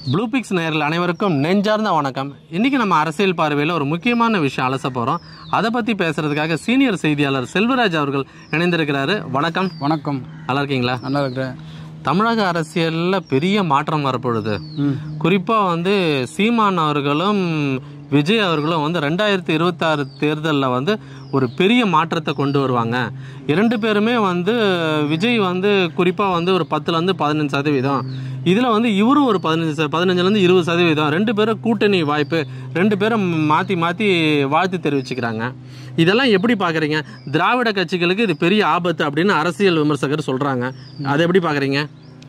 Blue fix நேயர்கள் அனைவருக்கும் நெஞ்சார்ந்த வணக்கம் இன்னைக்கு நம்ம அரசியல் பார்வையில் ஒரு முக்கியமான விஷயம் அலச போகிறோம் அதை பற்றி பேசுறதுக்காக சீனியர் செய்தியாளர் செல்வராஜ் அவர்கள் இணைந்திருக்கிறாரு வணக்கம் வணக்கம் நல்லா இருக்கீங்களா நல்லா இருக்கிறேன் தமிழக அரசியலில் பெரிய மாற்றம் வரப்போகுது ம் குறிப்பாக வந்து சீமான் அவர்களும் விஜய் அவர்களும் வந்து ரெண்டாயிரத்தி இருபத்தாறு தேர்தலில் வந்து ஒரு பெரிய மாற்றத்தை கொண்டு வருவாங்க இரண்டு பேருமே வந்து விஜய் வந்து குறிப்பாக வந்து ஒரு பத்துலேருந்து பதினஞ்சு சதவீதம் இதில் வந்து இவரும் ஒரு பதினஞ்சு ச- பதினஞ்சுலேருந்து இருபது சதவீதம் ரெண்டு பேரும் கூட்டணி வாய்ப்பு ரெண்டு பேரும் மாற்றி மாற்றி வாழ்த்து தெரிவிச்சுக்கிறாங்க இதெல்லாம் எப்படி பார்க்குறீங்க திராவிட கட்சிகளுக்கு இது பெரிய ஆபத்து அப்படின்னு அரசியல் விமர்சகர் சொல்கிறாங்க அதை எப்படி பார்க்குறீங்க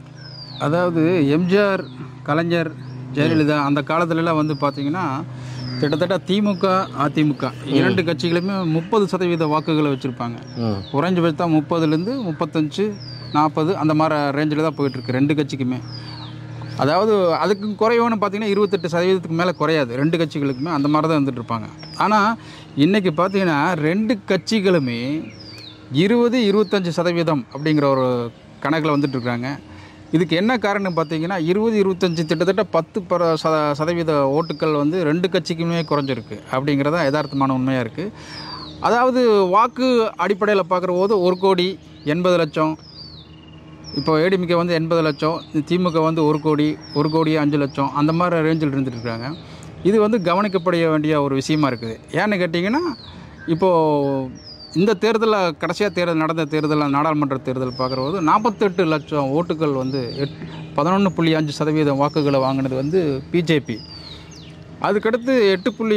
அதாவது எம்ஜிஆர் கலைஞர் ஜெயலலிதா அந்த காலத்துலலாம் வந்து பார்த்தீங்கன்னா கிட்டத்தட்ட திமுக அதிமுக இரண்டு கட்சிகளுமே முப்பது சதவீத வாக்குகளை வச்சுருப்பாங்க ம் குறைஞ்சபட்சம் முப்பதுலேருந்து முப்பத்தஞ்சு நாற்பது அந்த மாதிரி ரேஞ்சில் தான் போயிட்டுருக்கு ரெண்டு கட்சிக்குமே அதாவது அதுக்கு குறைவானு பார்த்தீங்கன்னா இருபத்தெட்டு சதவீதத்துக்கு மேலே குறையாது ரெண்டு கட்சிகளுக்குமே அந்த மாதிரி தான் வந்துட்டு இருப்பாங்க ஆனால் இன்றைக்கி பார்த்தீங்கன்னா ரெண்டு கட்சிகளுமே இருபது இருபத்தஞ்சி சதவீதம் அப்படிங்கிற ஒரு கணக்கில் வந்துட்டு இருக்காங்க இதுக்கு என்ன காரணம் பார்த்தீங்கன்னா இருபது இருபத்தஞ்சி கிட்டத்தட்ட பத்து பர சத சதவீத ஓட்டுக்கள் வந்து ரெண்டு கட்சிக்குமே குறைஞ்சிருக்கு அப்படிங்கிறது தான் யதார்த்தமான உண்மையாக இருக்குது அதாவது வாக்கு அடிப்படையில் பார்க்குற போது ஒரு கோடி எண்பது லட்சம் இப்போ ஏடிமிகே வந்து எண்பது லட்சம் திமுக வந்து ஒரு கோடி ஒரு கோடி அஞ்சு லட்சம் அந்த மாதிரி ரேஞ்சில் இருந்துட்டு இருக்காங்க இது வந்து கவனிக்கப்பட வேண்டிய ஒரு விஷயமா இருக்குது ஏன்னு கேட்டிங்கன்னா இப்போது இந்த தேர்தலில் கடைசியாக தேர்தல் நடந்த தேர்தலில் நாடாளுமன்ற தேர்தல் பார்க்குற போது நாற்பத்தெட்டு லட்சம் ஓட்டுகள் வந்து எட் பதினொன்று புள்ளி அஞ்சு சதவீதம் வாக்குகளை வாங்கினது வந்து பிஜேபி அதுக்கடுத்து எட்டு புள்ளி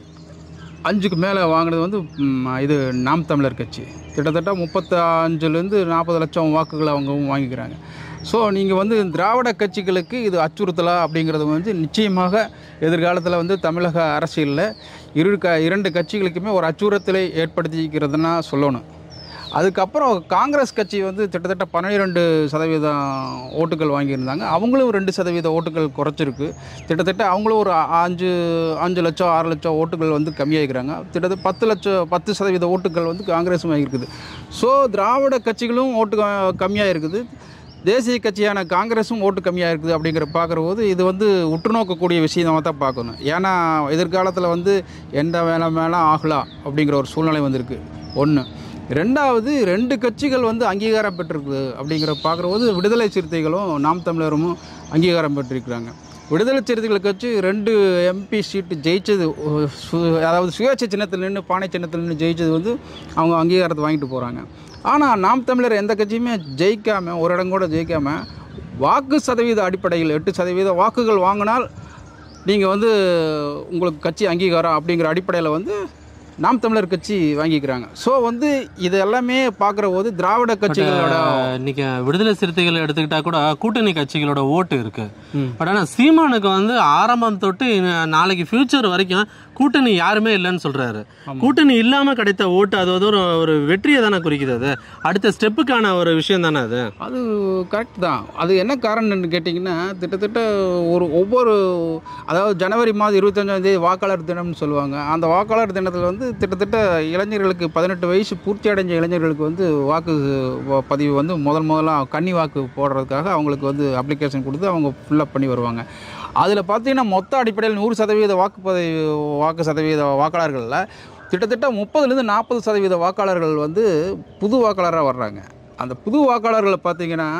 அஞ்சுக்கு மேலே வாங்கினது வந்து ம், இது நாம் தமிழர் கட்சி கிட்டத்தட்ட முப்பத்தி அஞ்சுலேருந்து நாற்பது லட்சம் வாக்குகளை அவங்க வாங்கிக்கிறாங்க ஸோ நீங்கள் வந்து திராவிட கட்சிகளுக்கு இது அச்சுறுத்தலா அப்படிங்கிறது வந்து நிச்சயமாக எதிர்காலத்தில் வந்து தமிழக அரசியலில் இரு க இரண்டு கட்சிகளுக்குமே ஒரு அச்சுறுத்தலை ஏற்படுத்திக்கிறதுனா சொல்லணும் அதுக்கப்புறம் காங்கிரஸ் கட்சி வந்து கிட்டத்தட்ட பன்னிரெண்டு சதவீதம் ஓட்டுகள் வாங்கியிருந்தாங்க அவங்களும் ரெண்டு சதவீத ஓட்டுகள் குறைச்சிருக்கு கிட்டத்தட்ட அவங்களும் ஒரு அ- அஞ்சு அஞ்சு லட்சம் ஆறு லட்சம் ஓட்டுகள் வந்து கம்மியாகிக்கிறாங்க கிட்டத்தட்ட பத்து லட்சம் பத்து சதவீத ஓட்டுகள் வந்து காங்கிரஸும் வாங்கியிருக்குது ஸோ திராவிட கட்சிகளும் ஓட்டு க- கம்மியாக இருக்குது தேசிய கட்சியான காங்கிரஸும் ஓட்டு கம்மியாக இருக்குது அப்படிங்கிற பார்க்குற போது இது வந்து உற்று நோக்கக்கூடிய விஷயமாக தான் பார்க்கணும் ஏன்னா எதிர்காலத்தில் வந்து எந்த வேலை மேலே ஆகலாம் அப்படிங்கிற ஒரு சூழ்நிலை வந்திருக்கு ஒன்று ரெண்டாவது ரெண்டு கட்சிகள் வந்து அங்கீகாரம் பெற்றிருக்கு அப்படிங்கிற பார்க்குற போது விடுதலை சிறுத்தைகளும் நாம் தமிழரும் அங்கீகாரம் பெற்றிருக்கிறாங்க விடுதலை சிறுத்தைகள் கட்சி ரெண்டு எம்பி சீட்டு ஜெயிச்சது ஒ- சு- அதாவது சுயேட்சை சின்னத்தில் நின்று பானை சின்னத்தில் நின்று ஜெயிச்சது வந்து அவங்க அங்கீகாரத்தை வாங்கிட்டு போகிறாங்க ஆனால் நாம் தமிழர் எந்த கட்சியுமே ஜெயிக்காமல் ஒரு இடம் கூட ஜெயிக்காமல் வாக்கு சதவீத அடிப்படையில் எட்டு சதவீத வாக்குகள் வாங்கினால் நீங்கள் வந்து உங்களுக்கு கட்சி அங்கீகாரம் அப்படிங்கிற அடிப்படையில் வந்து நாம் தமிழர் கட்சி வாங்கிக்கிறாங்க ஸோ வந்து இது எல்லாமே பார்க்குற போது திராவிட கட்சிகளோட அஹ் இன்னைக்கு விடுதலை சிறுத்தைகள் எடுத்துக்கிட்டா கூட கூட்டணி கட்சிகளோட ஓட்டு இருக்கு ம். பட் ஆனால் சீமானுக்கு வந்து ஆரம்பம் தொட்டு இன- நாளைக்கு ஃபியூச்சர் வரைக்கும் கூட்டணி யாருமே இல்லைன்னு சொல்றாரு கூட்டணி இல்லாம கிடைத்த ஓட்டு அது வந்து ஒரு ஒரு வெற்றியை தானே குறிக்குது அது அடுத்த ஸ்டெப்புக்கான ஒரு விஷயம் தானே அது அது கரெக்ட் தான் அது என்ன காரணம்னு கேட்டிங்கன்னா கிட்டத்தட்ட ஒரு ஒவ்வொரு அதாவது ஜனவரி மாதம் இருபத்தஞ்சாம் தேதி வாக்காளர் தினம்னு சொல்லுவாங்க அந்த வாக்காளர் தினத்தில் வந்து கிட்டத்தட்ட இளைஞர்களுக்கு பதினெட்டு வயசு பூர்த்தி அடைஞ்ச இளைஞர்களுக்கு வந்து வாக்கு வ- பதிவு வந்து முதல் முதலாக கன்னி வாக்கு போடுறதுக்காக அவங்களுக்கு வந்து அப்ளிகேஷன் கொடுத்து அவங்க ஃபில்லப் பண்ணி வருவாங்க அதில் பார்த்தீங்கன்னா மொத்த அடிப்படையில் நூறு சதவீத வாக்குப்பதிவு வாக்கு சதவீத வாக்காளர்களில் கிட்டத்தட்ட முப்பதுலேருந்து நாற்பது சதவீத வாக்காளர்கள் வந்து புது வாக்காளராக வர்றாங்க அந்த புது வாக்காளர்களை பார்த்தீங்கன்னா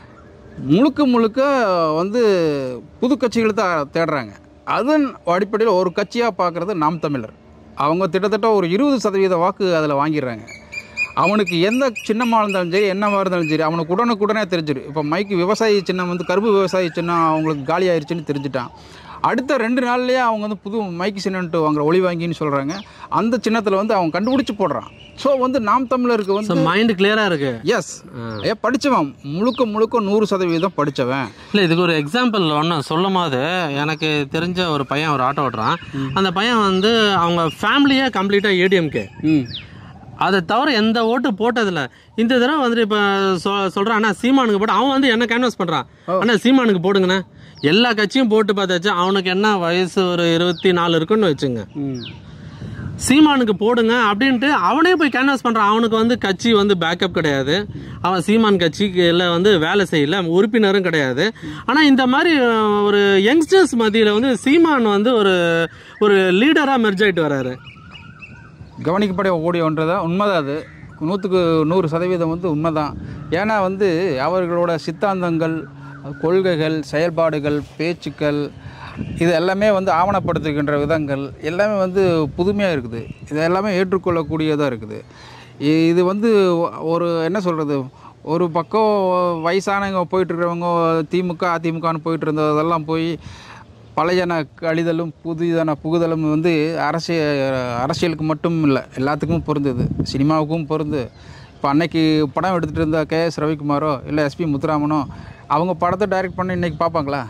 முழுக்க முழுக்க வந்து புது கட்சிகளை தான் தேடுறாங்க அதன் அடிப்படையில் ஒரு கட்சியாக பார்க்குறது நாம் தமிழர் அவங்க கிட்டத்தட்ட ஒரு இருபது சதவீத வாக்கு அதில் வாங்கிடுறாங்க அவனுக்கு எந்த சின்னமாக இருந்தாலும் சரி என்னவாக இருந்தாலும் சரி அவனுக்கு உடனுக்குடனே தெரிஞ்சிடும் இப்போ மைக்கு விவசாயி சின்னம் வந்து கரும்பு விவசாயி சின்னம் அவங்களுக்கு காலி ஆயிடுச்சுன்னு தெரிஞ்சுட்டான் அடுத்த ரெண்டு நாள்லயே அவங்க வந்து புது மைக்கு சின்னன்ட்டு வாங்குற ஒளி வாங்கின்னு சொல்கிறாங்க அந்த சின்னத்தில் வந்து அவன் கண்டுபிடிச்சு போடுறான் ஸோ வந்து நாம் தமிழருக்கு வந்து மைண்ட் கிளியரா இருக்கு எஸ் ஏ படித்தவன் முழுக்க முழுக்க நூறு சதவீதம் படித்தவன் இல்லை இதுக்கு ஒரு எக்ஸாம்பிள் ஒன்று சொல்லும் போது எனக்கு தெரிஞ்ச ஒரு பையன் ஒரு ஆட்டோ ஓட்டுறான் அந்த பையன் வந்து அவங்க ஃபேமிலியே கம்ப்ளீட்டாக ஏடிஎம்கே ம் அதை தவிர எந்த ஓட்டு போட்டதில்ல இந்த தடவை வந்துட்டு இப்போ சொ சொல்கிறான் அண்ணா சீமானுக்கு போட்டு அவன் வந்து என்ன கேன்வாஸ் பண்ணுறான் அண்ணா சீமானுக்கு போடுங்கண்ணே எல்லா கட்சியும் போட்டு பார்த்தாச்சு அவனுக்கு என்ன வயசு ஒரு இருபத்தி நாலு இருக்குன்னு வச்சுங்க ம் சீமானுக்கு போடுங்க அப்படின்ட்டு அவனே போய் கேன்வாஸ் பண்ணுறான் அவனுக்கு வந்து கட்சி வந்து பேக்கப் கிடையாது அவன் சீமான் கட்சிக்கு எல்லாம் வந்து வேலை செய்யல உறுப்பினரும் கிடையாது ஆனால் இந்த மாதிரி அஹ், ஒரு யங்ஸ்டர்ஸ் மத்தியில் வந்து சீமான் வந்து ஒரு ஒரு லீடராக மெர்ஜ் ஆயிட்டு வராரு கவனிக்கப்பட கூடிய ஒன்று தான் உண்மைதான் அது நூற்றுக்கு நூறு சதவீதம் வந்து உண்மைதான் ஏன்னா வந்து அவர்களோட சித்தாந்தங்கள் கொள்கைகள் செயல்பாடுகள் பேச்சுக்கள் இது எல்லாமே வந்து ஆவணப்படுத்துகின்ற விதங்கள் எல்லாமே வந்து புதுமையாக இருக்குது இது எல்லாமே ஏற்றுக்கொள்ளக்கூடியதாக இருக்குது இ- இது வந்து ஒரு என்ன சொல்கிறது ஒரு பக்கம் வயசானவங்க போயிட்டு இருக்கிறவங்க திமுக அதிமுகன்னு போயிட்டு இருந்ததெல்லாம் போய் பழையன கழிதலும் புதிதான புகுதலும் வந்து அரசியல் அரசியலுக்கு மட்டும் இல்லை எல்லாத்துக்கும் பொருந்தது சினிமாவுக்கும் பொருந்து இப்போ அன்னைக்கு படம் எடுத்துகிட்டு இருந்த கே எஸ் ரவிக்குமாரோ இல்லை எஸ்பி முத்துராமனோ அவங்க படத்தை டைரக்ட் பண்ணி இன்றைக்கி பார்ப்பாங்களா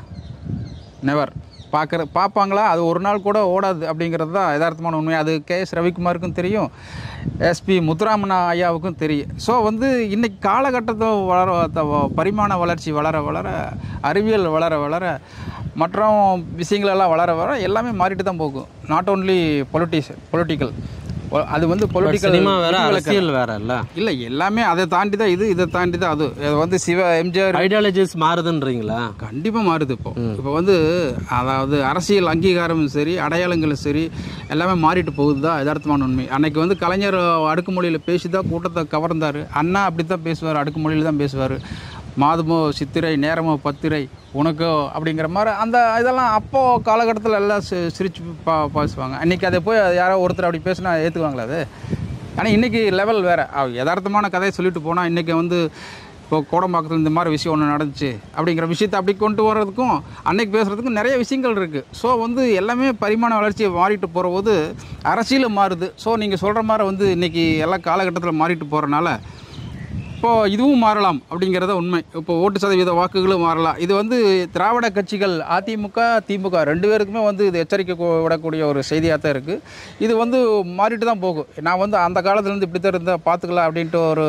நெவர் பார்க்குற பார்ப்பாங்களா அது ஒரு நாள் கூட ஓடாது அப்படிங்கிறது தான் யதார்த்தமான உண்மை அது கே எஸ் ரவிக்குமாருக்கும் தெரியும் எஸ்பி முத்துராமன் ஐயாவுக்கும் தெரியும் ஸோ வந்து இன்னைக்கு காலகட்டத்தை வளர த- வ- பரிமாண வளர்ச்சி வளர வளர அறிவியல் வளர வளர மற்ற விஷயங்களெல்லாம் வளர வளர எல்லாமே மாறிட்டு தான் போகும் நாட் ஓன்லி பொலிட்டிஸ் பொலிட்டிக்கல் அது வந்து பொலிட்டிக்கல் சினிமா வேற அரசியல் வேற இல்ல இல்லை எல்லாமே அதை தாண்டி தான் இது இதை தாண்டி தான் அது இது வந்து சிவ எம்ஜிஆர் ஐடியாலஜிஸ் மாறுதுன்றீங்களா கண்டிப்பாக மாறுது இப்போ இப்போ வந்து அதாவது அரசியல் அங்கீகாரமும் சரி அடையாளங்களும் சரி எல்லாமே மாறிட்டு போகுது தான் யதார்த்தமான உண்மை அன்னைக்கு வந்து கலைஞர் அடுக்குமொழியில் பேசி தான் கூட்டத்தை கவர்ந்தார் அண்ணா அப்படி தான் பேசுவார் அடுக்குமொழியில் தான் பேசுவார் மாதமோ சித்திரை நேரமோ பத்திரை உனக்கோ அப்படிங்கிற மாதிரி அந்த இதெல்லாம் அப்போ காலகட்டத்தில் எல்லாம் சி சிரிச்சு பா பேசுவாங்க அன்றைக்கி அதை போய் யாரோ ஒருத்தர் அப்படி பேசினா ஏற்றுக்குவாங்களா அது ஆனால் இன்றைக்கி லெவல் வேறு யதார்த்தமான கதையை சொல்லிட்டு போனால் இன்றைக்கி வந்து இப்போ கோடம்பாக்கத்தில் இந்த மாதிரி விஷயம் ஒன்று நடந்துச்சு அப்படிங்கிற விஷயத்தை அப்படி கொண்டு வர்றதுக்கும் அன்னைக்கு பேசுகிறதுக்கும் நிறைய விஷயங்கள் இருக்குது ஸோ வந்து எல்லாமே பரிமாண வளர்ச்சியை மாறிட்டு போகிற போது அரசியலும் மாறுது ஸோ நீங்கள் சொல்கிற மாதிரி வந்து இன்றைக்கி எல்லா காலகட்டத்தில் மாறிட்டு போகிறனால இப்போ இதுவும் மாறலாம் அப்படிங்கிறத உண்மை இப்போ ஓட்டு சதவீத வாக்குகளும் மாறலாம் இது வந்து திராவிட கட்சிகள் அதிமுக திமுக ரெண்டு பேருக்குமே வந்து இது எச்சரிக்கை கு- விடக்கூடிய ஒரு செய்தியாக தான் இருக்குது இது வந்து மாறிட்டு தான் போகும் நான் வந்து அந்த காலத்துலேருந்து இப்படி தான் இருந்தால் பார்த்துக்கலாம் அப்படின்ட்டு ஒரு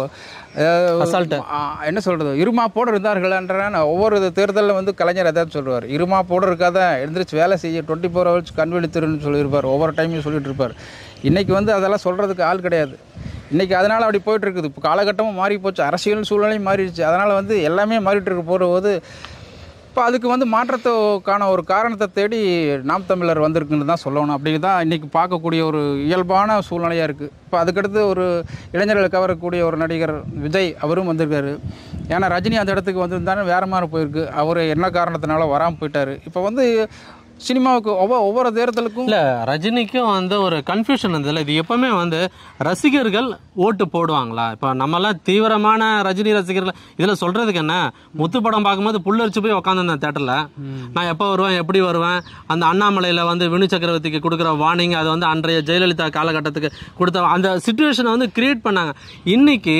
அஹ், Assault. ஆ, என்ன சொல்கிறது இருமாப்போடு இருந்தார்கள்ன்ற ஒவ்வொரு தேர்தலில் வந்து கலைஞர் எதாவது சொல்லுவார் இருமாப்போடு இருக்காத எழுந்திரிச்சு வேலை செய்ய டுவெண்ட்டி ஃபோர் ஹவர்ஸ் கண்வெளித்திருன்னு சொல்லியிருப்பார் ஒவ்வொரு டைமையும் சொல்லிட்டு இருப்பார் இன்றைக்கி வந்து அதெல்லாம் சொல்கிறதுக்கு ஆள் கிடையாது இன்றைக்கி அதனால் அப்படி போயிட்டு இருக்குது இப்போ காலகட்டமும் மாறி போச்சு அரசியல் சூழ்நிலையும் மாறிடுச்சு அதனால் வந்து எல்லாமே மாறிட்டு இருக்க போகிற போது இப்போ அதுக்கு வந்து மாற்றத்துக்கான ஒரு காரணத்தை தேடி நாம் தமிழர் வந்திருக்குன்னு தான் சொல்லணும் அப்படி தான் இன்றைக்கி பார்க்கக்கூடிய ஒரு இயல்பான சூழ்நிலையாக இருக்குது இப்போ அதுக்கடுத்து ஒரு இளைஞர்களை கவரக்கூடிய ஒரு நடிகர் விஜய் அவரும் வந்திருக்காரு ஏன்னா ரஜினி அந்த இடத்துக்கு வந்திருந்தாலும் வேறு மாதிரி போயிருக்கு அவர் என்ன காரணத்தினால வராமல் போயிட்டார் இப்போ வந்து சினிமாவுக்கு ஒவ்வொரு ஒவ்வொரு தேர்தலுக்கும் இல்ல ரஜினிக்கும் வந்து ஒரு கன்ஃபியூஷன் இருந்ததுல இது எப்பவுமே வந்து ரசிகர்கள் ஓட்டு போடுவாங்களா இப்போ நம்மலாம் தீவிரமான ரஜினி ரசிகர்கள் இதுல சொல்றதுக்கு என்ன முத்து படம் பார்க்கும்போது புல்லரிச்சு போய் உட்காந்துருந்தேன் தேட்டர்ல நான் எப்போ வருவேன் எப்படி வருவேன் அந்த அண்ணாமலையில வந்து வினு சக்கரவர்த்திக்கு கொடுக்குற வார்னிங் அது வந்து அன்றைய ஜெயலலிதா காலகட்டத்துக்கு கொடுத்த அந்த சுச்சுவேஷனை வந்து கிரியேட் பண்ணாங்க இன்னைக்கு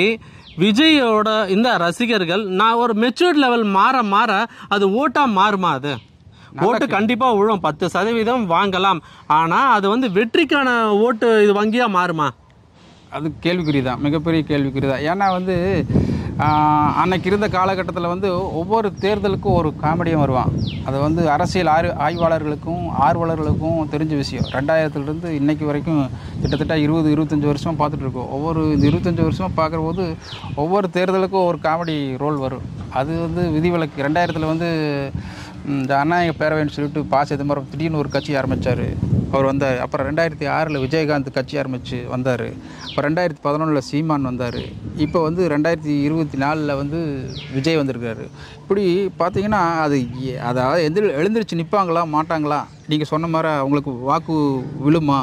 விஜயோட இந்த ரசிகர்கள் நான் ஒரு மெச்சூர்ட் லெவல் மாற மாற அது ஓட்டா மாறுமா அது ஓட்டு கண்டிப்பா விழும் பத்து சதவீதம் வாங்கலாம் ஆனா அது வந்து வெற்றிக்கான ஓட்டு இது வங்கியா மாறுமா அது கேள்விக்குறி தான் மிகப்பெரிய கேள்விக்குறி தான் ஏன்னா வந்து ஆஹ், அன்னைக்கு இருந்த காலகட்டத்தில் வந்து ஒவ்வொரு தேர்தலுக்கும் ஒரு காமெடியும் வருவான் அது வந்து அரசியல் ஆய்வு ஆய்வாளர்களுக்கும் ஆர்வலர்களுக்கும் தெரிஞ்ச விஷயம் ரெண்டாயிரத்துலேருந்து இன்னைக்கு வரைக்கும் கிட்டத்தட்ட இருபது இருபத்தஞ்சி வருஷமாக பார்த்துட்டு இருக்கோம் ஒவ்வொரு இந்த இருபத்தஞ்சி வருஷமாக பார்க்குற போது ஒவ்வொரு தேர்தலுக்கும் ஒரு காமெடி ரோல் வரும் அது வந்து விதிவிலக்கு ரெண்டாயிரத்தில் வந்து ம், இந்த அண்ணாயக பேரவைன்னு சொல்லிட்டு பா சிதம்பரம் திடீர்னு ஒரு கட்சி ஆரம்பித்தார் அவர் வந்தார் அப்புறம் ரெண்டாயிரத்தி ஆறில் விஜயகாந்த் கட்சி ஆரம்பித்து வந்தார் அப்புறம் ரெண்டாயிரத்தி பதினொன்றில் சீமான் வந்தார் இப்போ வந்து ரெண்டாயிரத்தி இருபத்தி நாலில் வந்து விஜய் வந்திருக்காரு இப்படி பார்த்தீங்கன்னா அது எ- அதாவது எந்திரி எழுந்திரிச்சு நிற்பாங்களா மாட்டாங்களா நீங்கள் சொன்ன மாதிரி அவங்களுக்கு வாக்கு விழுமா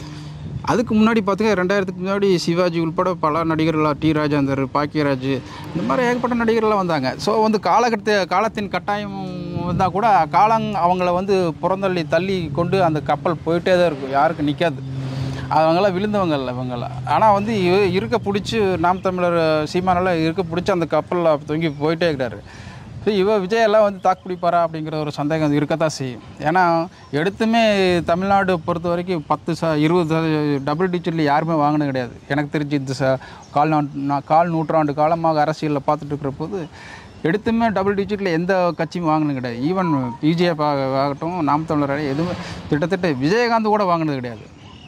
அதுக்கு முன்னாடி பார்த்தீங்கன்னா ரெண்டாயிரத்துக்கு முன்னாடி சிவாஜி உள்பட பல நடிகர்களாக டி ராஜேந்தர் பாக்கியராஜ் இந்த மாதிரி ஏகப்பட்ட நடிகர்கள்லாம் வந்தாங்க ஸோ வந்து காலகட்ட காலத்தின் கட்டாயம் வந்தால் கூட காலம் அவங்கள வந்து புறந்தள்ளி தள்ளி கொண்டு அந்த கப்பல் போயிட்டே தான் இருக்கும் யாருக்கும் நிற்காது அவங்களாம் விழுந்தவங்க இல்லை இவங்களாம் ஆனால் வந்து இவ- இருக்க பிடிச்சி நாம் தமிழர் சீமானால இருக்க பிடிச்சி அந்த கப்பலில் தொங்கி போயிட்டே இருக்கிறாரு ஸோ இவ விஜயெல்லாம் வந்து தாக்கு பிடிப்பாரா அப்படிங்கிற ஒரு சந்தேகம் இருக்கத்தான் செய்யும் ஏன்னா எடுத்துமே தமிழ்நாடு பொறுத்த வரைக்கும் பத்து ச இருபது டபுள் டிஜிட்டில் யாருமே வாங்கினது கிடையாது எனக்கு தெரிஞ்சு இந்த ச கால் நா- நா- கால் நூற்றாண்டு காலமாக அரசியலில் பார்த்துட்டு இருக்கிற போது எடுத்துமே டபுள் டிஜிட்டில் எந்த கட்சியும் வாங்கினது கிடையாது ஈவன் பிஜேபி ஆகட்டும் நாம் தமிழர் எதுவுமே கிட்டத்தட்ட விஜயகாந்த் கூட வாங்கினது கிடையாது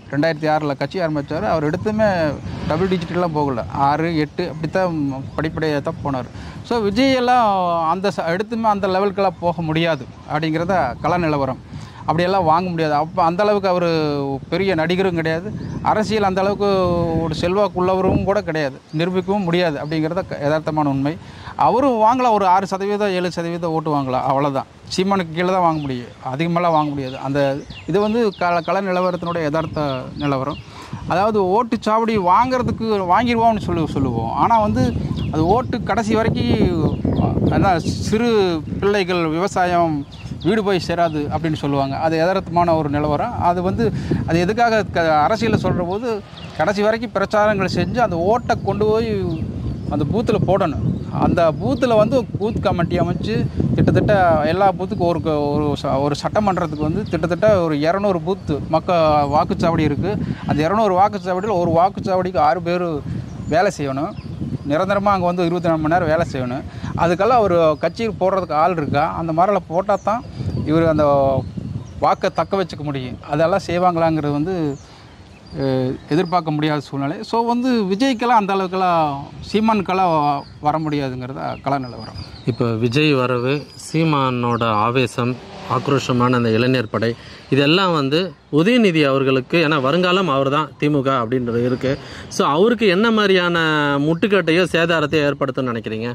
ரெண்டாயிரத்தி ஆறில் கட்சி ஆரம்பித்தார் அவர் எடுத்துமே டபுள் டிஜிட்டெலாம் போகல ஆறு எட்டு அப்படி தான் படிப்படியாக தான் போனார் ஸோ விஜய் எல்லாம் அந்த ச- எடுத்துமே அந்த லெவலுக்கெல்லாம் போக முடியாது அப்படிங்கிறத கள நிலவரம் அப்படியெல்லாம் வாங்க முடியாது அப்போ அந்த அளவுக்கு அவர் பெரிய நடிகரும் கிடையாது அரசியல் அந்த அளவுக்கு ஒரு செல்வாக்குள்ளவரும் கூட கிடையாது நிரூபிக்கவும் முடியாது அப்படிங்கிறத க- யதார்த்தமான உண்மை அவரும் வாங்கலாம் ஒரு ஆறு சதவீதம் ஏழு சதவீதம் ஓட்டு வாங்கலாம் அவ்வளோதான் சீமானுக்கு கீழே தான் வாங்க முடியும் அதிகமாகலாம் வாங்க முடியாது அந்த இது வந்து க கள நிலவரத்தினுடைய யதார்த்த நிலவரம் அதாவது ஓட்டுச்சாவடி வாங்குறதுக்கு வாங்கிடுவோம்னு சொல்லி சொல்லுவோம் ஆனால் வந்து அது ஓட்டு கடைசி வரைக்கும் அதான் சிறு பிள்ளைகள் விவசாயம் வீடு போய் சேராது அப்படின்னு சொல்லுவாங்க அது யதார்த்தமான ஒரு நிலவரம் அது வந்து அது எதுக்காக க அரசியலில் சொல்கிற போது கடைசி வரைக்கும் பிரச்சாரங்கள் செஞ்சு அந்த ஓட்டை கொண்டு போய் அந்த பூத்தில் போடணும் அந்த பூத்தில் வந்து பூத் கமிட்டி அமைச்சு கிட்டத்தட்ட எல்லா பூத்துக்கும் ஒரு க- ஒரு ச- ஒரு சட்டமன்றத்துக்கு வந்து கிட்டத்தட்ட ஒரு இரநூறு பூத்து மக்க வாக்குச்சாவடி இருக்குது அந்த இரநூறு வாக்குச்சாவடியில் ஒரு வாக்குச்சாவடிக்கு ஆறு பேர் வேலை செய்யணும் நிரந்தரமாக அங்கே வந்து இருபத்தி நாலு மணி நேரம் வேலை செய்யணும் அதுக்கெல்லாம் ஒரு கட்சியில் போடுறதுக்கு ஆள் இருக்கா அந்த மாதிரிலாம் போட்டால் தான் இவர் அந்த வாக்கை தக்க வச்சுக்க முடியும் அதெல்லாம் செய்வாங்களாங்கிறது வந்து அஹ், எதிர்பார்க்க முடியாத சூழ்நிலை ஸோ வந்து விஜய்க்கெல்லாம் அந்த அளவுக்கெல்லாம் சீமானுக்கெல்லாம் வ- வர முடியாதுங்கிறத கள நிலவரம் இப்போ விஜய் வரவு சீமானோட ஆவேசம் ஆக்ரோஷமான அந்த இளைஞர் படை இதெல்லாம் வந்து உதயநிதி அவர்களுக்கு ஏன்னா வருங்காலம் அவர் தான் திமுக அப்படின்றது இருக்குது ஸோ அவருக்கு என்ன மாதிரியான முட்டுக்கட்டையோ சேதாரத்தையோ ஏற்படுத்தும்னு நினைக்கிறீங்க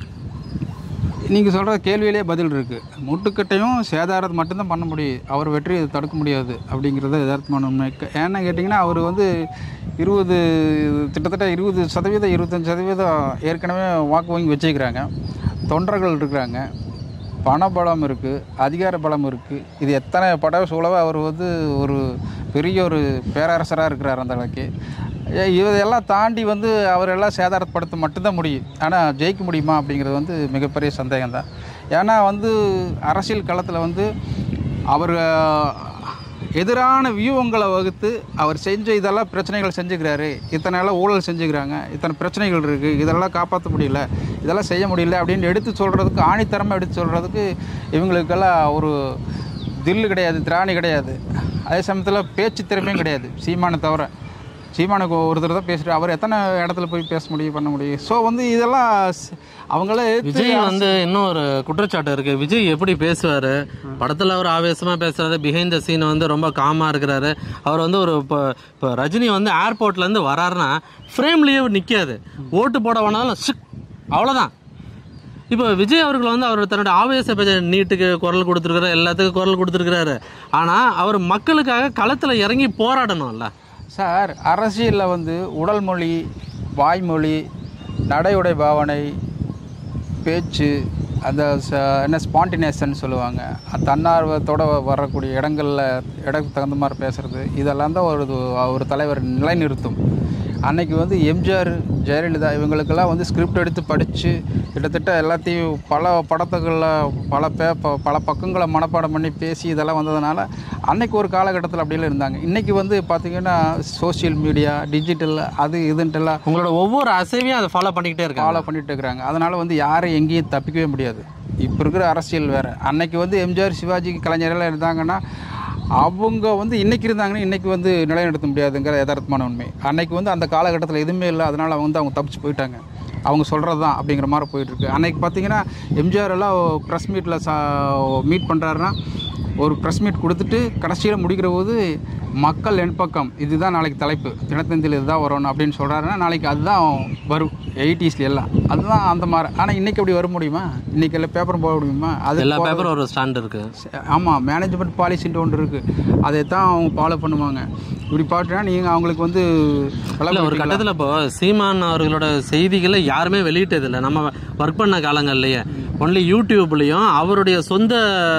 நீங்கள் சொல்கிற கேள்வியிலே பதில் இருக்குது முட்டுக்கட்டையும் சேதாரத்தை மட்டும்தான் பண்ண முடியும் அவர் வெற்றியை தடுக்க முடியாது அப்படிங்கிறது யதார்த்தமான உண்மை க- ஏன்னு கேட்டிங்கன்னா அவர் வந்து இருபது கிட்டத்தட்ட இருபது சதவீதம் இருபத்தஞ்சி சதவீதம் ஏற்கனவே வாக்கு வாங்கி வச்சுக்கிறாங்க தொண்டர்கள் இருக்கிறாங்க பணபலம் இருக்குது அதிகார பலம் இருக்குது இது எத்தனை பட சூழவோ அவர் வந்து ஒரு பெரிய ஒரு பேரரசராக இருக்கிறார் அந்த அளவுக்கு ஏ, இதெல்லாம் தாண்டி வந்து அவரெல்லாம் சேதாரப்படுத்த மட்டும்தான் முடியும் ஆனால் ஜெயிக்க முடியுமா அப்படிங்கிறது வந்து மிகப்பெரிய சந்தேகம் தான் ஏன்னா வந்து அரசியல் களத்தில் வந்து அவர் எதிரான வியூகங்களை வகுத்து அவர் செஞ்ச இதெல்லாம் பிரச்சனைகள் செஞ்சுக்கிறாரு இத்தனை எல்லாம் ஊழல் செஞ்சுக்கிறாங்க இத்தனை பிரச்சனைகள் இருக்குது இதெல்லாம் காப்பாற்ற முடியல இதெல்லாம் செய்ய முடியல அப்படின்னு எடுத்து சொல்கிறதுக்கு ஆணித்தரமாக எடுத்து சொல்கிறதுக்கு இவங்களுக்கெல்லாம் ஒரு தில்லு கிடையாது திராணி கிடையாது அதே சமயத்தில் பேச்சு திறமையும் கிடையாது சீமானை தவிர சீமானுக்கு ஒருத்தர் தான் பேசுகிறார் அவர் எத்தனை இடத்துல போய் பேச முடியும் பண்ண முடியும் ஸோ வந்து இதெல்லாம் ஸ்- அவங்களே எதிர்த்து விஜய் வந்து இன்னும் ஒரு குற்றச்சாட்டு இருக்கு விஜய் எப்படி பேசுவாரு படத்துல அவர் ஆவேசமா பேசுறாரு பிஹைண்ட் த சீன் வந்து ரொம்ப காமா இருக்கிறாரு அவர் வந்து ஒரு இப்போ இப்போ ரஜினி வந்து ஏர்போர்ட்ல இருந்து வராருன்னா ஃப்ரேம்லயே நிக்காது ஓட்டு போட வேணாலும் ஷிக் அவ்வளவுதான் இப்போ விஜய் அவர்கள் வந்து அவர் தன்னுடைய ஆவேச பேச்ச நீட்டுக்கு குரல் கொடுத்துருக்காரு எல்லாத்துக்கும் குரல் கொடுத்துருக்காரு ஆனா அவர் மக்களுக்காக களத்துல இறங்கி போராடணும்ல சார் அரசியலில் வந்து உடல் மொழி வாய்மொழி நடையுடை பாவனை பேச்சு அந்த ச- என்ன ஸ்பான்டினேஷன் சொல்லுவாங்க அந்த தன்னார்வத்தோட வரக்கூடிய இடங்களில் இடத்துக்கு தகுந்த மாதிரி பேசுகிறது இதெல்லாம் தான் ஒரு ஒரு தலைவர் நிலைநிறுத்தும் அன்னைக்கு வந்து எம்ஜிஆர் ஜெயலலிதா இவங்களுக்கெல்லாம் வந்து ஸ்கிரிப்ட் எடுத்து படித்து கிட்டத்தட்ட எல்லாத்தையும் பல படத்துகளில் பல பே ப- பல பக்கங்களை மனப்பாடம் பண்ணி பேசி இதெல்லாம் வந்ததுனால அன்னைக்கு ஒரு காலகட்டத்தில் அப்படிலாம் இருந்தாங்க இன்றைக்கி வந்து பார்த்திங்கன்னா சோஷியல் மீடியா டிஜிட்டல் அது இதுன்ட்டுலாம் உங்களோட ஒவ்வொரு அசைவையும் அதை ஃபாலோ பண்ணிக்கிட்டே இருக்காங்க ஃபாலோ பண்ணிட்டு இருக்கிறாங்க அதனால் வந்து யாரும் எங்கேயும் தப்பிக்கவே முடியாது இப்போ இருக்கிற அரசியல் வேறு அன்னைக்கு வந்து எம்ஜிஆர் சிவாஜி கலைஞரெல்லாம் இருந்தாங்கன்னா அவங்க வந்து இன்னைக்கு இருந்தாங்கன்னா இன்னைக்கு வந்து நிலைநிறுத்த முடியாதுங்கிற யதார்த்தமான உண்மை அன்னைக்கு வந்து அந்த காலகட்டத்தில் எதுவுமே இல்லை அதனால் வந்து அவங்க தப்பிச்சு போயிட்டாங்க அவங்க சொல்கிறது தான் அப்படிங்கிற மாதிரி போயிட்டுருக்கு அன்னைக்கு பார்த்தீங்கன்னா எம்ஜிஆர் எல்லாம் ப்ரெஸ் மீட்டில் சா மீட் பண்ணுறாருன்னா ஒரு ப்ரெஸ் மீட் கொடுத்துட்டு கடைசியில் முடிக்கிற போது மக்கள் என் பக்கம் இதுதான் நாளைக்கு தலைப்பு தினத்தந்தியில் இதுதான் வரணும் அப்படின்னு சொல்கிறாருன்னா நாளைக்கு அதுதான் வரும் எயிட்டிஸ்ல எல்லாம் அதுதான் அந்த மாதிரி ஆனால் இன்றைக்கி அப்படி வர முடியுமா இன்றைக்கி எல்லாம் பேப்பரும் போட முடியுமா அது எல்லா பேப்பரும் ஒரு ஸ்டாண்ட் இருக்கு ஆமாம் மேனேஜ்மெண்ட் பாலிசின்ட்டு ஒன்று இருக்குது அதை தான் அவங்க ஃபாலோ பண்ணுவாங்க இப்படி பாட்டுனா நீங்கள் அவங்களுக்கு வந்து இல்ல ஒரு கட்டத்துல இப்போ சீமான் அவர்களோட செய்திகளை யாருமே வெளியிட்டது இல்லை நம்ம ஒர்க் பண்ண காலங்கள்லயே ஒன்லி யூடியூப்லயும் அவருடைய சொந்த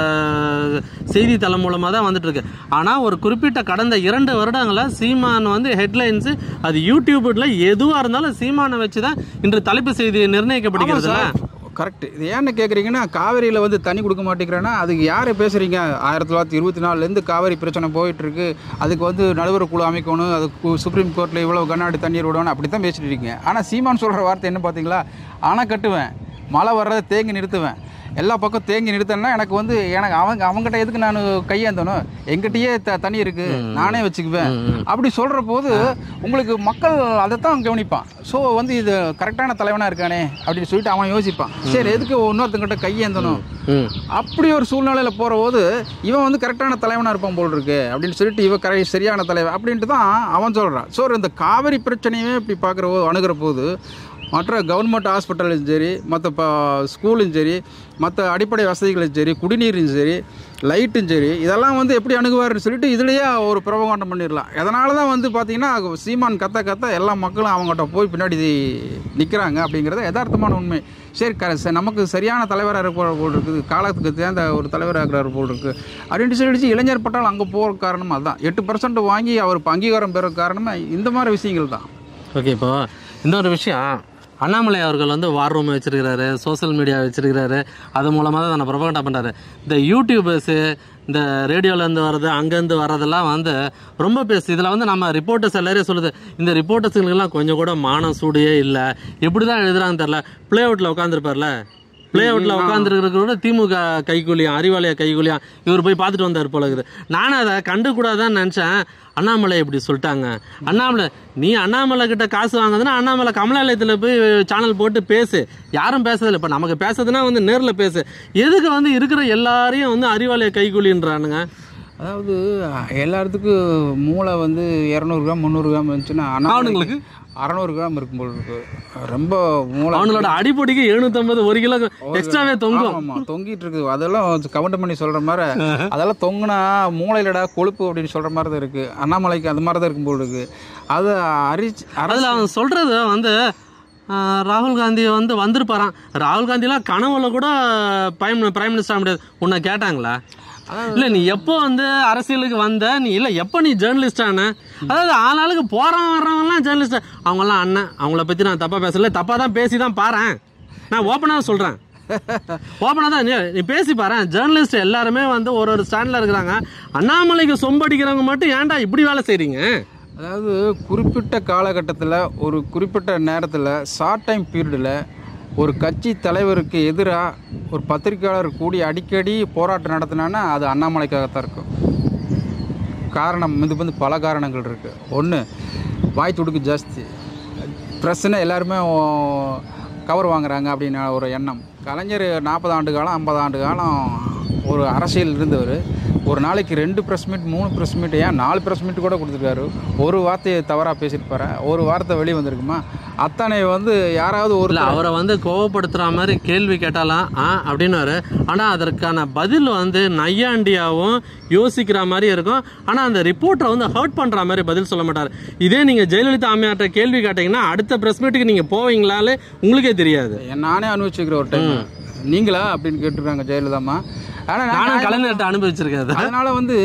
செய்தித்தளம் மூலமா தான் வந்துட்டு இருக்கு ஆனா ஒரு குறிப்பிட்ட கடந்த இரண்டு வருடங்களா சீமான் வந்து ஹெட்லைன்ஸ் அது யூடியூப்ல எதுவா இருந்தாலும் சீமானை வச்சுதான் இன்று தலைப்பு செய்தி நிர்ணயிக்கப்படுகிறது இல்ல கரெக்ட் இது ஏன்னு கேட்குறீங்கன்னா காவேரியில் வந்து தண்ணி கொடுக்க மாட்டேங்கிறேன்னா அதுக்கு யார் பேசுகிறீங்க ஆயிரத்தி தொள்ளாயிரத்தி இருபத்தி நாலுலேருந்து காவேரி பிரச்சனை போயிட்டுருக்கு அதுக்கு வந்து நடுவர் குழு அமைக்கணும் அது கு- சுப்ரீம் கோர்ட்டில் இவ்வளோ கண்ணாடி தண்ணீர் விடணும் அப்படி தான் பேசிட்டு இருக்கீங்க ஆனால் சீமான் சொல்கிற வார்த்தை என்ன பார்த்தீங்களா அணை கட்டுவேன் மழை வர்றதை தேங்கி நிறுத்துவேன் எல்லா பக்கம் தேங்கி நிறுத்தணும்னா எனக்கு வந்து எனக்கு அவங்க அவங்ககிட்ட எதுக்கு நான் கையேந்தணும் எங்கிட்டயே த தண்ணி இருக்கு நானே வச்சுக்குவேன் அப்படி சொல்கிற போது உங்களுக்கு மக்கள் அதை தான் கவனிப்பான் ஸோ வந்து இது கரெக்டான தலைவனாக இருக்கானே அப்படின்னு சொல்லிட்டு அவன் யோசிப்பான் சரி எதுக்கு இன்னொருத்தங்கிட்ட கையேந்தணும் ம் அப்படி ஒரு சூழ்நிலையில் போகிற போது இவன் வந்து கரெக்டான தலைவனாக இருப்பான் போல் இருக்கு அப்படின்னு சொல்லிட்டு இவன் கரை சரியான தலைவன் அப்படின்ட்டு தான் அவன் சொல்கிறான் ஸோ இந்த காவிரி பிரச்சனையுமே இப்படி பார்க்குற போது அணுகிற போது மற்ற கவர்மெண்ட் ஹாஸ்பிட்டலும் சரி மற்ற இப்போ ஸ்கூலும் சரி மற்ற அடிப்படை வசதிகளும் சரி குடிநீரும் சரி லைட்டும் சரி இதெல்லாம் வந்து எப்படி அணுகுவாருன்னு சொல்லிட்டு இதுலேயே ஒரு பிரபகாண்டம் பண்ணிடலாம் அதனால தான் வந்து பார்த்தீங்கன்னா சீமான் கத்த கத்த எல்லா மக்களும் அவங்ககிட்ட போய் பின்னாடி நிற்கிறாங்க அப்படிங்கிறது யதார்த்தமான உண்மை சரி க ச- நமக்கு சரியான தலைவராக இருப்ப போல் இருக்குது காலத்துக்கு தேர்ந்த ஒரு தலைவராக இருக்கிறார் போல் இருக்குது அப்படின்ட்டு சொல்லிடுச்சு இளைஞர் பட்டால் அங்கே போகிற காரணம் அதுதான் எட்டு பர்சன்ட் வாங்கி அவர் இப்போ அங்கீகாரம் பெற காரணமே இந்த மாதிரி விஷயங்கள் தான் ஓகே இப்போ இன்னொரு விஷயம் அண்ணாமலை அவர்கள் வந்து வார் ரூம் வச்சிருக்கிறாரு சோஷியல் மீடியா வச்சிருக்கிறாரு அது மூலமாக தான் தன்னை ப்ரொபகண்டா பண்ணுறாரு இந்த யூடியூபர்ஸு இந்த ரேடியோலேருந்து வர்றது அங்கேருந்து வர்றதெல்லாம் வந்து ரொம்ப பேசு இதில் வந்து நம்ம ரிப்போர்ட்டர்ஸ் எல்லாரையும் சொல்லுது இந்த ரிப்போர்ட்டர்ஸுங்களுக்கெல்லாம் கொஞ்சம் கூட மானம் சூடியே இல்லை எப்படி தான் எழுதுறாங்கன்னு தெரில ப்ளே அவுட்டில் உட்காந்துருப்பார்ல ப்ளே அவுட்டில் உட்காந்துருக்கிறத திமுக கைகூலியாம் அறிவாலய கைகூலியாம் இவர் போய் பார்த்துட்டு வந்தார் போல இருக்குது நானும் அதை கண்டுக்கூடாதான்னு நினச்சேன் அண்ணாமலை இப்படி சொல்லிட்டாங்க அண்ணாமலை நீ அண்ணாமலை கிட்ட காசு வாங்குதுன்னா அண்ணாமலை கமலாலயத்தில் போய் சேனல் போட்டு பேசு யாரும் பேசுறதில்ல இப்போ நமக்கு பேசுறதுன்னா வந்து நேரில் பேசு எதுக்கு வந்து இருக்கிற எல்லாரையும் வந்து அறிவாலய கைகூலின்றானுங்க அதாவது எல்லாத்துக்கும் மூளை வந்து இரநூறு கிராம் முந்நூறு கிராம் இருந்துச்சுன்னா அண்ணா அவனுங்களுக்கு? அறநூறு கிராம் இருக்கும் போல் இருக்கு ரொம்ப மூளை அவனோட அடிப்பொடிக்கு எழுநூத்தம்பது ஒரு கிலோ எக்ஸ்ட்ராவே தொங்கும் ஆமா தொங்கிட்டு இருக்குது அதெல்லாம் கவுண்ட் பண்ணி சொல்ற மாதிரி அதெல்லாம் தொங்குனா மூளையிலடா கொழுப்பு அப்படின்னு சொல்ற மாதிரி தான் இருக்கு அண்ணாமலைக்கு அந்த மாதிரி தான் இருக்கும் போல் இருக்கு அதை அரிச்சு அதில் அவன் சொல்றது வந்து ஆஹ், ராகுல் காந்தி வந்து வந்திருப்பாராம் ராகுல் காந்திலாம் கனவுல கூட பிரைம் பிரைம் மினிஸ்டர் முடியாது உன்னை கேட்டாங்களா இல்ல நீ எப்போ வந்து அரசியலுக்கு வந்த நீ இல்ல எப்போ நீ ஜேர்னலிஸ்ட் ஆன அதாவது ஆளாளுக்கு போறவன் வர்றவங்கலாம் ஜேர்னலிஸ்ட் அவங்கெல்லாம் அண்ணன் அவங்கள பத்தி நான் தப்பா பேசல தப்பா தான் பேசி தான் பாறேன் நான் ஓப்பனா சொல்றேன் ஓப்பனா தான் நீ- நீ பேசி பாறேன் ஜேர்னலிஸ்ட் எல்லாருமே வந்து ஒரு ஒரு ஸ்டாண்ட்ல இருக்கிறாங்க அண்ணாமலைக்கு சொம்படிக்கிறவங்க மட்டும் ஏன்டா இப்படி வேலை செய்றீங்க அதாவது குறிப்பிட்ட காலகட்டத்தில் ஒரு குறிப்பிட்ட நேரத்தில் ஷார்ட் டைம் பீரியடில் ஒரு கட்சி தலைவருக்கு எதிராக ஒரு பத்திரிக்கையாளர் கூடி அடிக்கடி போராட்டம் நடத்தினான்னா அது அண்ணாமலைக்காகத்தான் இருக்கும் காரணம் இது வந்து பல காரணங்கள் இருக்குது ஒன்று வாய் துடுக்கு ஜாஸ்தி ப்ரெஸ்ஸுன்னு எல்லாருமே கவர் வாங்குறாங்க அப்படின்னு ஒரு எண்ணம் கலைஞர் நாற்பது ஆண்டு காலம் ஐம்பது ஆண்டு காலம் ஒரு அரசியல் இருந்தவர் ஒரு நாளைக்கு ரெண்டு ப்ரெஸ் மீட் மூணு ப்ரெஸ் மீட் ஏன் நாலு ப்ரெஸ் மீட் கூட கொடுத்துருக்காரு ஒரு வார்த்தையை தவறாக பேசியிருப்பாரு ஒரு வார்த்தை வெளியே வந்திருக்குமா அத்தனை வந்து யாராவது ஒரு இல்ல அவரை வந்து கோவப்படுத்துற மாதிரி கேள்வி கேட்டாலாம் ஆ அப்படின்னாரு ஆனா அதற்கான பதில் வந்து நையாண்டியாவும் யோசிக்கிற மாதிரி இருக்கும் ஆனா அந்த ரிப்போர்ட்டரை வந்து ஹர்ட் பண்ற மாதிரி பதில் சொல்ல மாட்டார் இதே நீங்க ஜெயலலிதா அம்மையார்ட்ட கேள்வி கேட்டீங்கன்னா அடுத்த பிரஸ் மீட்டுக்கு நீங்க போவீங்களாலே உங்களுக்கே தெரியாது நானே அனுபவிச்சுக்கிற ஒரு டைம் நீங்களா அப்படின்னு கேட்டிருக்காங்க ஜெயலலிதாம்மா ஆனால் நானும் கலைஞர்கிட்ட அனுபவிச்சிருக்கேன் அதை. அதனால வந்து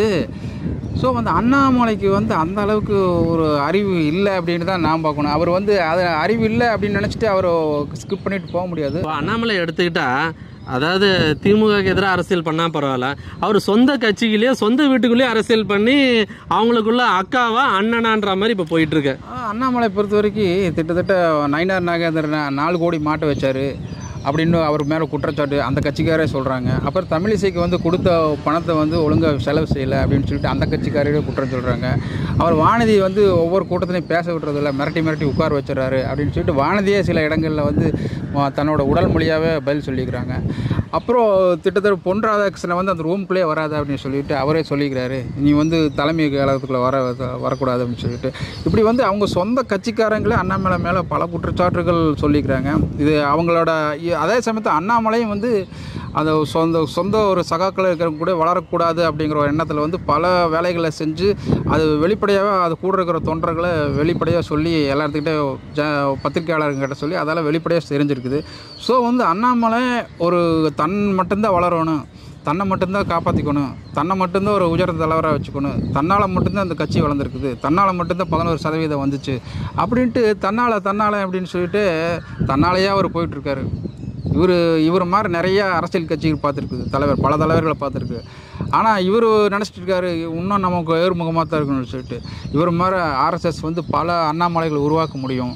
ஸோ வந்து அண்ணாமலைக்கு வந்து அந்த அளவுக்கு ஒரு அறிவு இல்லை அப்படின்னு தான் நான் பார்க்கணும் அவர் வந்து அது அறிவு இல்லை அப்படின்னு நினச்சிட்டு அவர் ஸ்கிப் பண்ணிட்டு போக முடியாது இப்போ அண்ணாமலை எடுத்துக்கிட்டா அதாவது திமுகக்கு எதிராக அரசியல் பண்ணா பரவாயில்ல அவர் சொந்த கட்சியிலேயே சொந்த வீட்டுக்குள்ளேயே அரசியல் பண்ணி அவங்களுக்குள்ள அக்காவா அண்ணனான்ற மாதிரி இப்போ போயிட்டு இருக்கு ஆ, அண்ணாமலை பொறுத்த வரைக்கும் கிட்டத்தட்ட நயினார் நாகேந்திரன் நாலு கோடி மாட்ட வச்சாரு அப்படின்னு அவர் மேலே குற்றச்சாட்டு அந்த கட்சிக்காரே சொல்கிறாங்க அப்புறம் தமிழிசைக்கு வந்து கொடுத்த பணத்தை வந்து ஒழுங்காக செலவு செய்யலை அப்படின்னு சொல்லிட்டு அந்த கட்சிக்காரரே குற்றம் சொல்கிறாங்க அவர் வானதி வந்து ஒவ்வொரு கூட்டத்திலையும் பேச விட்டுறதில்ல மிரட்டி மிரட்டி உட்கார வச்சிடறாரு அப்படின்னு சொல்லிட்டு வானதியே சில இடங்களில் வந்து ஆ, தன்னோட உடல் மொழியாகவே பதில் சொல்லிக்கிறாங்க அப்புறம் திட்டத்தட்ட பொன் ராதாகிருஷ்ணனை வந்து அந்த ரூம்குள்ளே வராது அப்படின்னு சொல்லிட்டு அவரே சொல்லிக்கிறாரு நீ வந்து தலைமை கழகத்துக்குள்ளே வர வரக்கூடாது அப்படின்னு சொல்லிட்டு இப்படி வந்து அவங்க சொந்த கட்சிக்காரங்களே அண்ணாமலை மேலே பல குற்றச்சாட்டுகள் சொல்லிக்கிறாங்க இது அவங்களோட இ- அதே சமயத்தில் அண்ணாமலையும் வந்து அந்த சொந்த சொந்த ஒரு சகாக்கள் இருக்கிறவங்க கூட வளரக்கூடாது அப்படிங்கிற ஒரு எண்ணத்தில் வந்து பல வேலைகளை செஞ்சு அது வெளிப்படையாகவே அது கூட இருக்கிற தொண்டர்களை வெளிப்படையாக சொல்லி எல்லாத்துக்கிட்டே ஜ பத்திரிகையாளர்கிட்ட சொல்லி அதெல்லாம் வெளிப்படையாக தெரிஞ்சிருக்குது ஸோ வந்து அண்ணாமலை ஒரு தன் மட்டும்தான் வளரணும் தன்னை மட்டும்தான் காப்பாற்றிக்கணும் தன்னை மட்டும்தான் ஒரு உயர்ந்த தலைவராக வச்சுக்கணும் தன்னால் மட்டும்தான் அந்த கட்சி வளர்ந்துருக்குது தன்னால் மட்டும்தான் பதினோரு சதவீதம் வந்துச்சு அப்படின்ட்டு தன்னால் தன்னால் அப்படின்னு சொல்லிட்டு தன்னாலேயே அவர் போயிட்டுருக்காரு இவர் இவர் மாதிரி நிறைய அரசியல் கட்சிகள் பார்த்துருக்குது தலைவர் பல தலைவர்களை பார்த்துருக்கு ஆனால் இவர் நினச்சிட்டு இருக்காரு இன்னும் நமக்கு ஏறுமுகமாக தான் இருக்கணும்னு சொல்லிட்டு இவர் மாதிரி ஆர்எஸ்எஸ் வந்து பல அண்ணாமலைகளை உருவாக்க முடியும்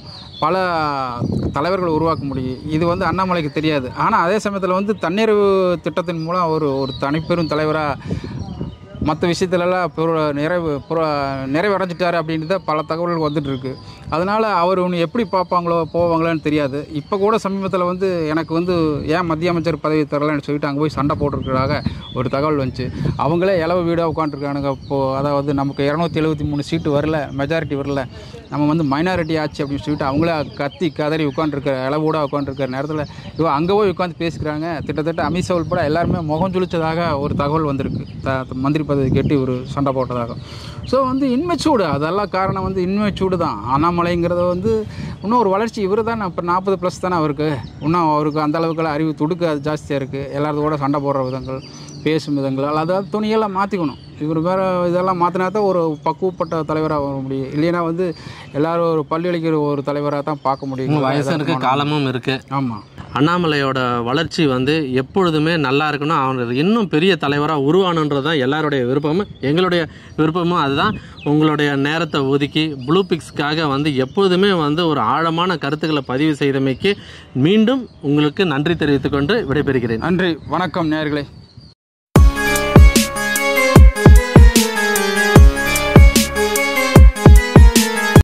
பல தலைவர்கள் உருவாக்க முடியும் இது வந்து அண்ணாமலைக்கு தெரியாது ஆனால் அதே சமயத்தில் வந்து தன்னிறைவு திட்டத்தின் மூலம் அவர் ஒரு தனிப்பெரும் தலைவராக மற்ற விஷயத்துலலாம் புற நிறைவு புற நிறைவடைஞ்சிட்டாரு அப்படின்ட்டு பல தகவல்கள் வந்துட்டு இருக்கு அதனால் அவர் ஒன்று எப்படி பார்ப்பாங்களோ போவாங்களோன்னு தெரியாது இப்போ கூட சமீபத்தில் வந்து எனக்கு வந்து ஏன் மத்திய அமைச்சர் பதவி தரலன்னு சொல்லிட்டு அங்கே போய் சண்டை போட்டிருக்கிறதாக ஒரு தகவல் வந்துச்சு அவங்களே இலவ வீடாக உட்காந்துருக்கானுங்க இப்போது அதாவது நமக்கு இரநூத்தி எழுபத்தி மூணு சீட்டு வரல மெஜாரிட்டி வரல நம்ம வந்து மைனாரிட்டி ஆச்சு அப்படின்னு சொல்லிட்டு அவங்களே கத்தி கதறி உட்காந்துருக்கிற இளவூடாக உட்காந்துருக்கிற நேரத்தில் இவ அங்கே போய் உட்காந்து பேசிக்கிறாங்க கிட்டத்தட்ட அமித்ஷா உட்பட எல்லாருமே முகம் சுழிச்சதாக ஒரு தகவல் வந்திருக்கு த மந்திரி பதவி கேட்டு இவர் சண்டை போட்டதாக ஸோ வந்து இன்மெச்சூடு அதெல்லாம் காரணம் வந்து இன்மெச்சூடு தான் அண்ணாமலைங்கிறத வந்து இன்னும் ஒரு வளர்ச்சி இவர் தான் இப்போ நாற்பது ப்ளஸ் தானே அவருக்கு இன்னும் அவருக்கு அந்த அளவுக்குலாம் அறிவு துடுக்கு அது ஜாஸ்தியாக இருக்குது எல்லாரும் கூட சண்டை போடுற விதங்கள் பேசும் விதங்கள் அதாவது துணியெல்லாம் மாற்றிக்கணும் இவர் வேறு இதெல்லாம் மாற்றினா தான் ஒரு பக்குவப்பட்ட தலைவராக வர முடியும் இல்லைன்னா வந்து எல்லாரும் ஒரு பள்ளி அளிக்கிற ஒரு தலைவராக தான் பார்க்க முடியும் வயசு இருக்கு காலமும் இருக்கு ஆமாம் அண்ணாமலையோட வளர்ச்சி வந்து எப்பொழுதுமே நல்லா இருக்கணும் அவன் இன்னும் பெரிய தலைவராக உருவானுன்றது தான் எல்லாருடைய விருப்பமும் எங்களுடைய விருப்பமும் அதுதான் உங்களுடைய நேரத்தை ஒதுக்கி ப்ளூ பிக்ஸ்க்காக வந்து எப்பொழுதுமே வந்து ஒரு ஆழமான கருத்துக்களை பதிவு செய்தமைக்கு மீண்டும் உங்களுக்கு நன்றி தெரிவித்துக்கொண்டு விடைபெறுகிறேன் நன்றி வணக்கம் நேயர்களே